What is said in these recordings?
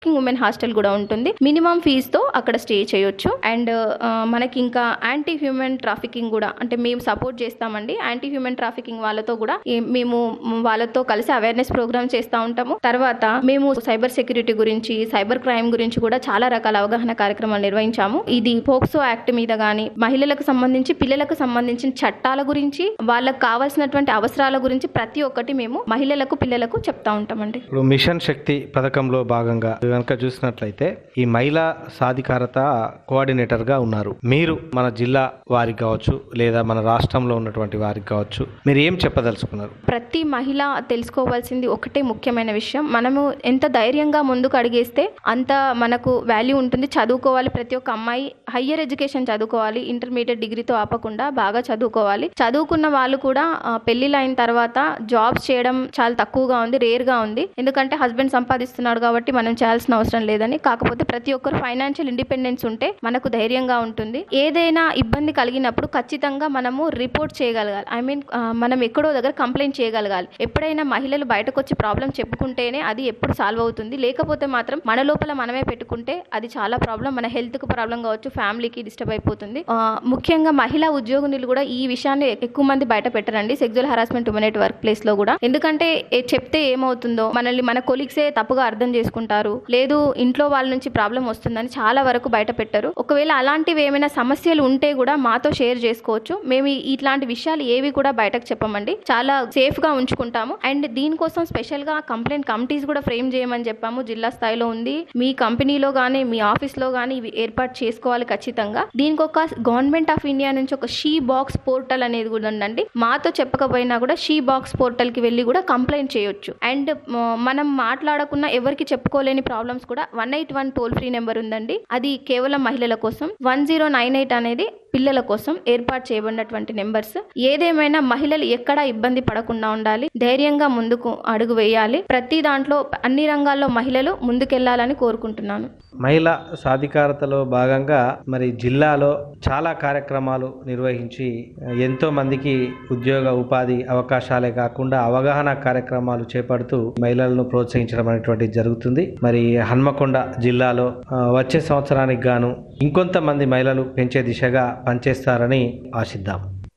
women hostel కూడా ఉంటుంది minimum ఫీజుతో అక్కడ స్టే చేయొచ్చు అండ్ మనకి ఇంకా యాంటీ హ్యూమన్ ట్రాఫికింగ్ కూడా అంటే మేము సపోర్ట్ చేస్తామండి యాంటీ హ్యూమన్ ట్రాఫికింగ్ వాళ్ళతో కూడా ఏ- మేము వాళ్ళతో కలిసి అవేర్నెస్ ప్రోగ్రామ్ చేస్తూ ఉంటాము తర్వాత మేము సైబర్ సెక్యూరిటీ గురించి సైబర్ క్రైమ్ గురించి కూడా చాలా రకాల అవగాహన కార్యక్రమాలు నిర్వహించాము ఇది పోక్సో యాక్ట్ మీద కానీ మహిళలకు సంబంధించి పిల్లలకు సంబంధించిన చట్టాల గురించి వాళ్ళకు కావాల్సినటువంటి అవసరాల గురించి ప్రతి ఒక్కటి మేము మహిళలకు పిల్లలకు చెప్తా ఉంటామండి ఇప్పుడు మిషన్ శక్తి పథకంలో భాగంగా కనుక చూసినట్లయితే ఈ మహిళా సాధికారత కోఆర్డినేటర్ గా ఉన్నారు మీరు మన జిల్లా వారికి కావచ్చు లేదా మన రాష్ట్రంలో ఉన్నటువంటి వారికి కావచ్చు మీరు ఏం చెప్పదలుచుకున్నారు ప్రతి మహిళ తెలుసుకోవాల్సింది ఒకటే ముఖ్యమైన విషయం మనము ఎంత ధైర్యంగా ముందుకు అడిగేస్తే అంత మనకు వాల్యూ ఉంటుంది చదువుకోవాలి ప్రతి ఒక్క అమ్మాయి హయ్యర్ ఎడ్యుకేషన్ చదువుకోవాలి ఇంటర్మీడియట్ డిగ్రీతో ఆపకుండా బాగా చదువుకోవాలి చదువుకున్న వాళ్ళు కూడా ఆ, పెళ్ళిళ్ళు అయిన తర్వాత జాబ్స్ చేయడం చాలా తక్కువగా ఉంది రేర్గా ఉంది ఎందుకంటే హస్బెండ్ సంపాదిస్తున్నాడు కాబట్టి మనం చేయాల్సిన అవసరం లేదని కాకపోతే ప్రతి ఒక్కరు ఫైనాన్షియల్ ఇండిపెండెన్స్ ఉంటే మనకు ధైర్యంగా ఉంటుంది ఏదైనా ఇబ్బంది కలిగినప్పుడు ఖచ్చితంగా మనము రిపోర్ట్ చేయగలగాలి ఐ మీన్ మనం ఎక్కడో దగ్గర కంప్లైంట్ చేయగలగాలి ఎప్పుడైనా మహిళలు బయటకు వచ్చి ప్రాబ్లం చెప్పుకుంటేనే అది ఎప్పుడు సాల్వ్ అవుతుంది లేకపోతే మాత్రం మన లోపల మనమే పెట్టుకుంటే అది చాలా ప్రాబ్లం మన హెల్త్కి ప్రాబ్లం కావచ్చు ఫ్యామిలీకి డిస్టర్బ్ అయిపోతుంది ఆ, ముఖ్యంగా మహిళా ఉద్యోగినులు కూడా ఈ విషయాన్ని ఎక్కువ మంది బయట పెట్టరండి sexual harassment women at work place లో కూడా ఎందుకంటే ఏ- చెప్తే ఏమవుతుందో మనల్ని మన కొలీగ్సే తప్పుగా అర్థం చేసుకుంటారు లేదు ఇంట్లో వాళ్ళ నుంచి ప్రాబ్లం వస్తుందని చాలా వరకు బయట పెట్టరు ఒకవేళ అలాంటివి ఏమైనా సమస్యలు ఉంటే కూడా మాతో షేర్ చేసుకోవచ్చు మేము ఈ- ఇట్లాంటి విషయాలు ఏవి కూడా బయటకు చెప్పమండి చాలా సేఫ్ గా ఉంచుకుంటాము అండ్ దీనికోసం స్పెషల్ గా కంప్లైంట్ కమిటీస్ కూడా ఫ్రేమ్ చేయమని చెప్పాము జిల్లా స్థాయిలో ఉంది మీ కంపెనీలో కానీ మీ ఆఫీస్ లో కానీ ఇవి ఏర్పాటు చేసుకోవాలి ఖచ్చితంగా దీనికి ఒక గవర్నమెంట్ ఆఫ్ ఇండియా నుంచి ఒక షీ బాక్స్ పోర్టల్ అనేది కూడా ఉందండి మాతో చెప్పకపోయినా కూడా షీ బాక్స్ పోర్టల్ కి వెళ్ళి కూడా కంప్లైంట్ చేయొచ్చు అండ్ మనం మాట్లాడకున్న ఎవరికి చెప్పుకోలేని ప్రాబ్లమ్స్ కూడా one eight one toll free number ఉందండి అది కేవలం మహిళల కోసం వన్ జీరో నైన్ ఎయిట్ అనేది పిల్లల కోసం ఏర్పాటు చేయబడినటువంటి నెంబర్స్ ఏదేమైనా మహిళలు ఎక్కడా ఇబ్బంది పడకుండా ఉండాలి ధైర్యంగా ముందుకు అడుగు వేయాలి ప్రతి దాంట్లో అన్ని రంగాల్లో మహిళలు ముందుకెళ్లాలని కోరుకుంటున్నాను మహిళా సాధికారతలో భాగంగా మరి జిల్లాలో చాలా కార్యక్రమాలు నిర్వహించి ఎంతో మందికి ఉద్యోగ ఉపాధి అవకాశాలే కాకుండా అవగాహన కార్యక్రమాలు చేపడుతూ మహిళలను ప్రోత్సహించడం అనేటువంటిది జరుగుతుంది మరి హన్మకొండ జిల్లాలో ఆ, వచ్చే సంవత్సరానికి గాను ఇంకొంతమంది మహిళలు పెంచే దిశగా పనిచేస్తారని ఆశిద్దాం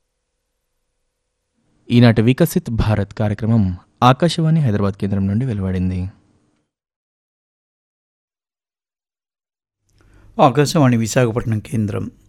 ఈనాటి వికసిత్ భారత్ కార్యక్రమం ఆకాశవాణి హైదరాబాద్ కేంద్రం నుండి వెలువడింది ఆకాశవాణి విశాఖపట్నం కేంద్రం